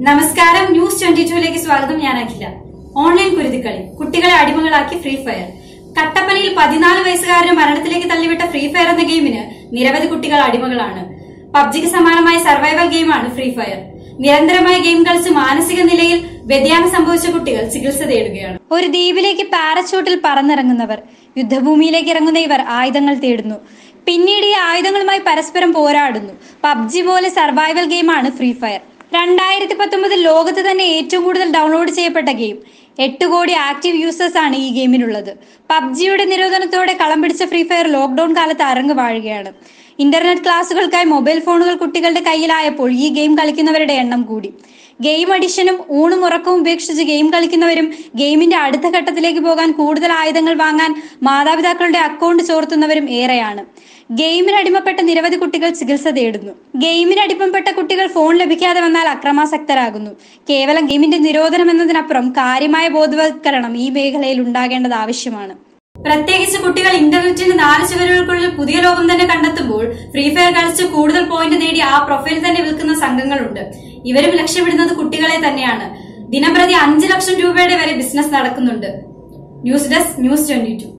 നമസ്കാരം news twenty ടുവിലേക്ക് സ്വാഗതം ഞാൻ അഖില ഓൺലൈൻ കുരുതിക്കളി കുട്ടികളെ അടിമകളാക്കി ഫ്രീ ഫയർ കട്ടപ്പനയിൽ പതിനാല് വയസ്സുകാരനെ മരണത്തിലേക്ക് തള്ളിവിട്ട ഫ്രീ ഫയർ എന്ന ഗെയിമിന് നിരവധി കുട്ടികൾ അടിമകളാണ് പബ്ജിക്ക് സമാനമായ സർവൈവൽ ഗെയിമാണ് ഫ്രീ ഫയർ നിരന്തരമായ ഗെയിം കളിച്ച് മാനസിക നിലയിൽ വ്യതിയാനം സംഭവിച്ച കുട്ടികൾ ചികിത്സ തേടുകയാണ് ഒരു ദ്വീപിലേക്ക് പാരച്ചൂട്ടിൽ പറന്നിറങ്ങുന്നവർ യുദ്ധഭൂമിയിലേക്ക് ഇറങ്ങുന്ന ഇവർ ആയുധങ്ങൾ തേടുന്നു പിന്നീട് ഈ ആയുധങ്ങളുമായി പരസ്പരം പോരാടുന്നു പബ്ജി പോലെ സർവൈവൽ ഗെയിമാണ് ഫ്രീ ഫയർ രണ്ടായിരത്തി പത്തൊമ്പതിൽ ലോകത്ത് തന്നെ ഏറ്റവും കൂടുതൽ ഡൗൺലോഡ് ചെയ്യപ്പെട്ട ഗെയിം എട്ട് കോടി ആക്റ്റീവ് യൂസേഴ്സ് ആണ് ഈ ഗെയിമിനുള്ളത് പബ്ജിയുടെ നിരോധനത്തോടെ കളം പിടിച്ച ഫ്രീ ഫയർ ലോക്ക്ഡൌൺ കാലത്ത് അരങ്ങ് വാഴുകയാണ് ഇന്റർനെറ്റ് ക്ലാസുകൾക്കായി മൊബൈൽ ഫോണുകൾ കുട്ടികളുടെ കയ്യിലായപ്പോൾ ഈ ഗെയിം കളിക്കുന്നവരുടെ എണ്ണം കൂടി ഗെയിം അഡിഷനും ഊണും ഉറക്കവും ഉപേക്ഷിച്ച് ഗെയിം കളിക്കുന്നവരും ഗെയിമിന്റെ അടുത്ത ഘട്ടത്തിലേക്ക് പോകാൻ കൂടുതൽ ആയുധങ്ങൾ വാങ്ങാൻ മാതാപിതാക്കളുടെ അക്കൗണ്ട് ചോർത്തുന്നവരും ഏറെയാണ് ഗെയിമിന് അടിമപ്പെട്ട നിരവധി കുട്ടികൾ ചികിത്സ തേടുന്നു ഗെയിമിന് അടിമപ്പെട്ട കുട്ടികൾ ഫോൺ ലഭിക്കാതെ വന്നാൽ അക്രമാസക്തരാകുന്നു കേവലം ഗെയിമിന്റെ നിരോധനം എന്നതിനപ്പുറം കാര്യമായ ബോധവൽക്കരണം ഈ മേഖലയിൽ ഉണ്ടാകേണ്ടത് ആവശ്യമാണ് പ്രത്യേകിച്ച് കുട്ടികൾ ഇന്റർനെറ്റിന്റെ നാല് ചുവരുകൾക്കുള്ളിൽ പുതിയ ലോകം തന്നെ കണ്ടെത്തുമ്പോൾ ഫ്രീ ഫയർ കളിച്ച് കൂടുതൽ പോയിന്റ് നേടി ആ പ്രൊഫൈൽ തന്നെ വിൽക്കുന്ന സംഘങ്ങളുണ്ട് ഇവരും ലക്ഷ്യമിടുന്നത് കുട്ടികളെ തന്നെയാണ് ദിനംപ്രതി അഞ്ച് ലക്ഷം രൂപയുടെ വരെ ബിസിനസ് നടക്കുന്നുണ്ട് ന്യൂസ് ഡെസ്ക് ന്യൂസ് ട്വന്റി